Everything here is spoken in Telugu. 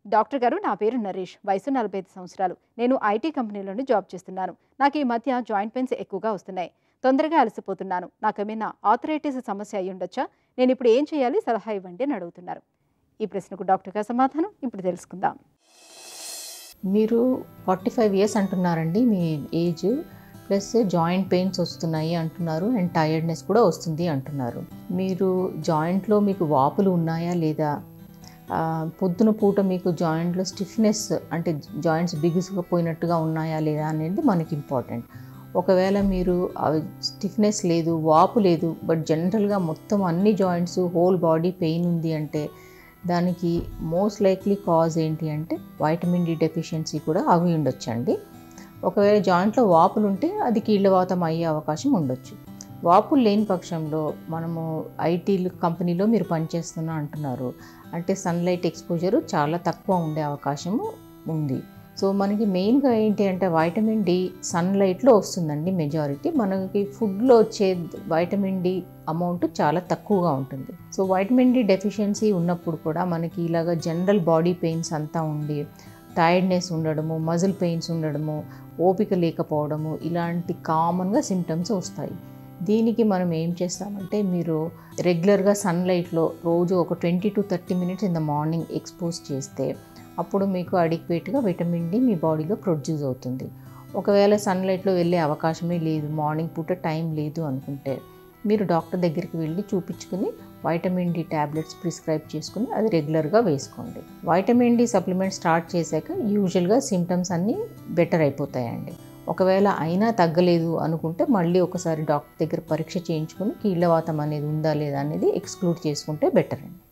డాక్టర్ గారు నా పేరు నరేష్ వయసు నలభై ఐదు సంవత్సరాలు నేను ఐటీ కంపెనీలోనే జాబ్ చేస్తున్నాను నాకు ఈ మధ్య జాయింట్ పెయిన్స్ ఎక్కువగా వస్తున్నాయి తొందరగా అలసిపోతున్నాను నాకేమైనా ఆథరైటిస్ సమస్య అయి ఉండొచ్చా నేను ఇప్పుడు ఏం చేయాలి సలహా ఇవ్వండి అని అడుగుతున్నారు ఈ ప్రశ్నకు డాక్టర్ గారు సమాధానం ఇప్పుడు తెలుసుకుందాం మీరు ఫార్టీ ఫైవ్ ఇయర్స్ అంటున్నారండి మీ ఏజ్ ప్లస్ జాయింట్ పెయిన్స్ వస్తున్నాయి అంటున్నారు అండ్ టైర్డ్నెస్ కూడా వస్తుంది అంటున్నారు మీరు జాయింట్లో మీకు వాపులు ఉన్నాయా లేదా ఆ, పొద్దున పూట మీకు జాయింట్లో స్టిఫ్నెస్ అంటే జాయింట్స్ బిగుసుకుపోయినట్టుగా ఉన్నాయా లేదా అనేది మనకి ఇంపార్టెంట్ ఒకవేళ మీరు స్టిఫ్నెస్ లేదు వాపు లేదు బట్ జనరల్గా మొత్తం అన్ని జాయింట్స్ హోల్ బాడీ పెయిన్ ఉంది అంటే దానికి మోస్ట్ లైక్లీ కాజ్ ఏంటి అంటే వైటమిన్ డి డెఫిషియన్సీ కూడా అవి ఉండొచ్చండి ఒకవేళ జాయింట్లో వాపులు ఉంటే అది కీళ్ళవాతం అయ్యే అవకాశం ఉండొచ్చు వాపులు లేని పక్షంలో మనము ఐటీ కంపెనీలో మీరు పనిచేస్తున్నా అంటున్నారు అంటే సన్లైట్ ఎక్స్పోజర్ చాలా తక్కువ ఉండే అవకాశము ఉంది సో మనకి మెయిన్గా ఏంటి అంటే వైటమిన్ డి సన్లైట్లో వస్తుందండి మెజారిటీ మనకి ఫుడ్లో వచ్చే వైటమిన్ డి అమౌంట్ చాలా తక్కువగా ఉంటుంది సో వైటమిన్ డి డెఫిషియన్సీ ఉన్నప్పుడు కూడా మనకి ఇలాగ జనరల్ బాడీ పెయిన్స్ అంతా ఉండి టైర్డ్నెస్ ఉండడము మజిల్ పెయిన్స్ ఉండడము ఓపిక లేకపోవడము ఇలాంటి కామన్గా సిమ్టమ్స్ వస్తాయి దీనికి మనం ఏం చేస్తామంటే మీరు రెగ్యులర్గా సన్లైట్లో రోజు ఒక twenty to thirty minutes in the morning expose చేస్తే అప్పుడు మీకు అడిక్వేట్గా విటమిన్ డి మీ బాడీలో ప్రొడ్యూస్ అవుతుంది ఒకవేళ సన్లైట్లో వెళ్ళే అవకాశమే లేదు మార్నింగ్ పూట టైం లేదు అనుకుంటే మీరు డాక్టర్ దగ్గరికి వెళ్ళి చూపించుకుని వైటమిన్ డి ట్యాబ్లెట్స్ ప్రిస్క్రైబ్ చేసుకుని అది రెగ్యులర్గా వేసుకోండి వైటమిన్ డి సప్లిమెంట్ స్టార్ట్ చేశాక యూజువల్గా సిమ్టమ్స్ అన్నీ బెటర్ అయిపోతాయండి ఒకవేళ అయినా తగ్గలేదు అనుకుంటే మళ్ళీ ఒకసారి డాక్టర్ దగ్గర పరీక్ష చేయించుకుని కీళ్ళవాతం అనేది ఉందా లేదా అనేది ఎక్స్క్లూడ్ చేసుకుంటే బెటర్ అండి